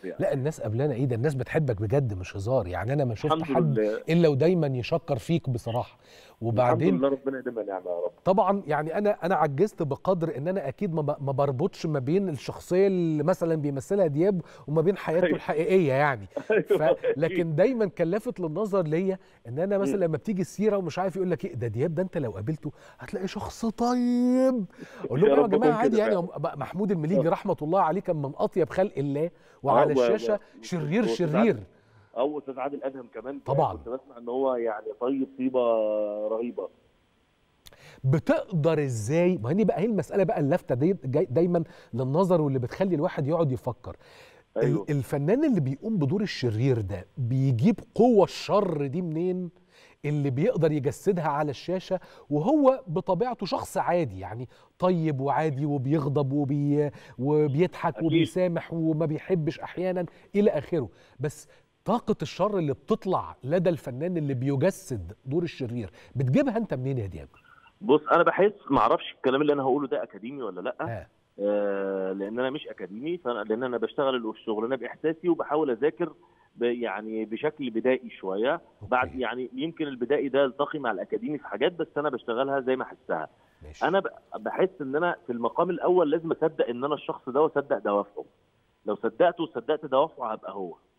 يعني لا الناس قبلنا ايه ده الناس بتحبك بجد مش هزار يعني انا ما شفت الحمد حد لله الا ودايما يشكر فيك بصراحه وبعدين الحمد لله ربنا يديمها نعمه يا رب طبعا يعني انا انا عجزت بقدر ان انا اكيد ما ب- ما بربطش ما بين الشخصيه اللي مثلا بيمثلها دياب وما بين حياته أيوة. الحقيقيه يعني ف... أيوة. لكن دايما كان لافت للنظر ليا ان انا مثلا مم. لما بتيجي السيره ومش عارف يقول لك ايه ده دياب ده انت لو قابلته هتلاقي شخص طيب اقول لهم يا يا رب جماعه أكون عادي كده يعني فعلا. محمود المليجي رحمه الله عليه كان من اطيب خلق الله وعلى آه، و- و- الشاشه شرير وأستاذ شرير عادل- او استاذ عادل ادهم كمان كان طبعاً. كنت بسمع ان هو يعني طيب طيبه رهيبه بتقدر ازاي ما هي بقى هي المساله بقى اللافته دي جاي دايما للنظر واللي بتخلي الواحد يقعد يفكر ايوه ال- الفنان اللي بيقوم بدور الشرير ده بيجيب قوة الشر دي منين اللي بيقدر يجسدها على الشاشة وهو بطبيعته شخص عادي يعني طيب وعادي وبيغضب وبي وبيضحك أكيد. وبيسامح وما بيحبش أحيانا إلى آخره بس طاقة الشر اللي بتطلع لدى الفنان اللي بيجسد دور الشرير بتجيبها أنت منين يا دياب؟ بص انا بحس ما اعرفش الكلام اللي انا هقوله ده اكاديمي ولا لا آه. آه لان انا مش اكاديمي فأنا لان انا بشتغل الشغلانه باحساسي وبحاول اذاكر ب- يعني بشكل بدائي شويه بعد أوكي. يعني يمكن البدائي ده التقي مع الاكاديمي في حاجات بس انا بشتغلها زي ما احسها ماشي. انا ب- بحس ان انا في المقام الاول لازم اصدق ان انا الشخص ده واصدق دوافعه لو صدقته وصدقت دوافعه هبقى هو